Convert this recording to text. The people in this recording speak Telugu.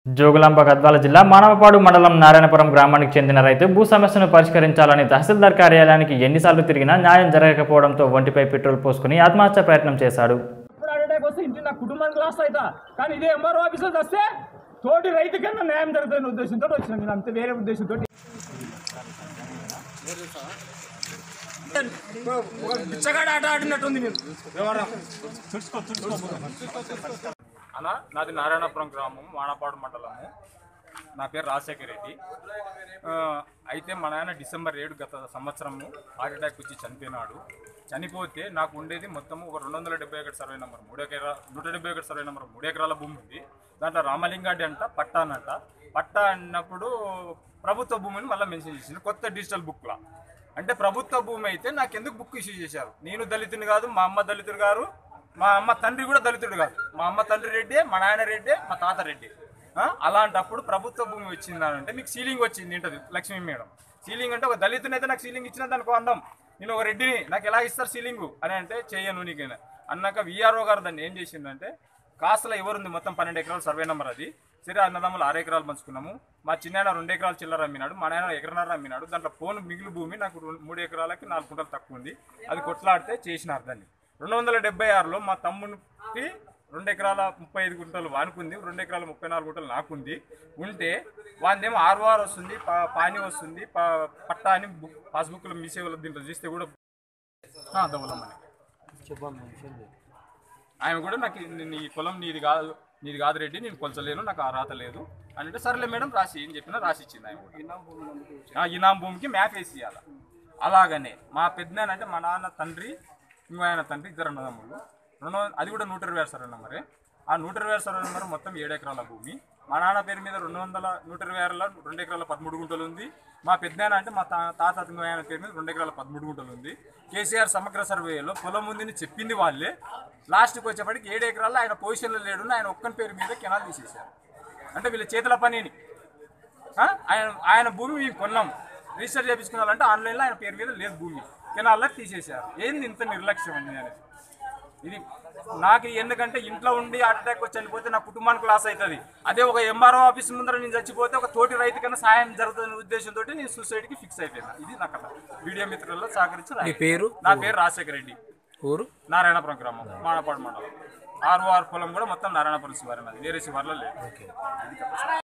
జోగులాంబ గద్వాల జిల్లా మానవపాడు మండలం నారాయణపురం గ్రామానికి చెందిన రైతు భూ సమస్యను పరిష్కరించాలని తహసీల్దార్ కార్యాలయానికి ఎన్నిసార్లు తిరిగినా న్యాయం జరగకపోవడంతో ఒంటిపై పెట్రోల్ పోసుకుని ఆత్మహత్య ప్రయత్నం చేశాడు ఇప్పుడు అడగడానికి వస్తే ఇంటి నా కుటుంబానికి లాస్ అవుతా కానీ ఇదే ఎంఆర్ఓ ఆఫీసర్ వస్తే తోటి రైతు కన్నా న్యాయం జరుగుతున్న ఉద్దేశంతో వచ్చిన నేను అంతే వేరే ఉద్దేశంతో బిచ్చగాడ ఆట ఆడినట్టుంది నేను వ్యవహారం అన్న నాది నారాయణపురం గ్రామం వానపాడు మండలము నా పేరు రాజశేఖర్ రెడ్డి ఆ, అయితే మా నాయన డిసెంబర్ ఏడు గత సంవత్సరము హార్ట్ అటాక్ వచ్చి చనిపోయినాడు చనిపోతే నాకు ఉండేది మొత్తం ఒక రెండు వందల డెబ్బై ఒకటి సర్వే నెంబర్ మూడు ఎకరా నూట డెబ్బై ఒకటి సర్వే నెంబర్ మూడు ఎకరాల భూమి ఉంది దాంట్లో రామలింగాడి అంట పట్టా అనంట పట్టా అన్నప్పుడు ప్రభుత్వ భూమిని మళ్ళీ మెన్షన్ చేసింది కొత్త డిజిటల్ బుక్లా అంటే ప్రభుత్వ భూమి అయితే నాకు ఎందుకు బుక్ ఇష్యూ చేశారు నేను దళితుని కాదు మా అమ్మ దళితుడు గారు మా అమ్మ తండ్రి కూడా దళితుడు కాదు మా అమ్మ తండ్రి రెడ్డి మా నాయన రెడ్డి మా తాత రెడ్డి ఆ? అలాంటప్పుడు ప్రభుత్వ భూమి వచ్చిందంటే మీకు సీలింగ్ వచ్చింది ఏంటది లక్ష్మీ మేడం సీలింగ్ అంటే ఒక దళితుని అయితే నాకు సీలింగ్ ఇచ్చిన దానికి అందం నేను ఒక రెడ్డిని నాకు ఎలా ఇస్తారు సీలింగ్ అని అంటే చేయను నీకైనా అన్నాక విఆర్ఓ గారు దాన్ని ఏం చేసిందంటే కాస్ట్లో ఎవరుంది మొత్తం పన్నెండు ఎకరాలు సర్వే నెంబర్ అది సరే అన్నదమ్ములు ఆరు ఎకరాలు పంచుకున్నాము మా చిన్న రెండు ఎకరాలు చిల్లర అమ్మినాడు మా నాయన ఎకరన్నర అమ్మినాడు దాంట్లో ఫోన్ మిగిలి భూమి నాకు రెండు- మూడు ఎకరాలకి నాలుగు కుంటలు తక్కువ ఉంది అది కొట్లాడితే చేసినారు దాన్ని రెండు వందల డెబ్బై ఆరులో మా తమ్మునికి రెండు ఎకరాల ముప్పై ఐదు గుంటలు వానుకుంది రెండు ఎకరాల ముప్పై నాలుగు గుంటలు నాకుంది ఉంటే వాందేమో ఆర్వార్ వస్తుంది పా- పాని వస్తుంది పా- పట్టా అని బుక్ పాస్బుక్లో మీ సేవలో దీంట్లో చూస్తే కూడా దవ్వలమ్మని ఆయన కూడా నాకు ఈ- నీ పొలం నీది కాదు నీది కాదు రెడ్డి నేను కొలచలేను నాకు ఆ రాత లేదు అని అంటే సరేలే మేడం రాసి ఏం చెప్పినా రాసి ఇచ్చింది ఆయన కూడా. ఆ ఇనాం భూమికి మ్యాప్ వేసి ఇవ్వాలి అలాగనే మా పెద్దనాయన అంటే మా నాన్న తండ్రి ఇంకో ఆయన తండ్రి ఇద్దరు అన్నదమ్ములు రెండు వం- అది కూడా నూట ఇరవై ఆరు సరే నెంబరే ఆ నూట ఇరవై ఆరు సరే నెంబర్ మొత్తం ఏడు ఎకరాల భూమి మా నాన్న పేరు మీద రెండు వందల నూట ఇరవై ఆరులో రెండు ఎకరాల పదమూడు గుంటలు ఉంది మా పెద్దనాయన అంటే మా తా తాత ఇంకో ఆయన పేరు మీద రెండు ఎకరాల పదమూడు గుంటలు ఉంది కేసీఆర్ సమగ్ర సర్వేలో పొలం ఉందని చెప్పింది వాళ్ళే లాస్ట్కి వచ్చేప్పటికి ఏడు ఎకరాల్లో ఆయన పొజిషన్లో లేడు ఆయన ఒక్కని పేరు మీద కెనాల్ తీసేశారు అంటే వీళ్ళ చేతుల పనిని ఆ? ఆయన ఆయన భూమి మేము కొన్నాం రిజిస్టర్ చేయించుకోవాలంటే ఆన్లైన్లో ఆయన పేరు మీద లేదు భూమి కెనాల్లో తీసేశారు ఏంది ఇంత నిర్లక్ష్యం అండి అనేది ఇది నాకు ఎందుకంటే ఇంట్లో ఉండి హార్ట్ అటాక్ వచ్చి చనిపోతే నా కుటుంబానికి లాస్ అవుతుంది అదే ఒక ఎంఆర్ఓ ఆఫీస్ ముందర నేను చచ్చిపోతే ఒక తోటి రైతు కన్నా సాయం జరుగుతున్న ఉద్దేశంతో నేను సూసైడ్కి ఫిక్స్ అయిపోయినా ఇది నా కథ వీడియో మిత్రుల్లో సహకరించి మీ పేరు నా పేరు రాజశేఖర రెడ్డి ఊరు నారాయణపురం గ్రామం మానపాడు మండలం ఆరు ఆరు పొలం కూడా మొత్తం నారాయణపురం శివారి నాది వేరే శివార్లో లేదు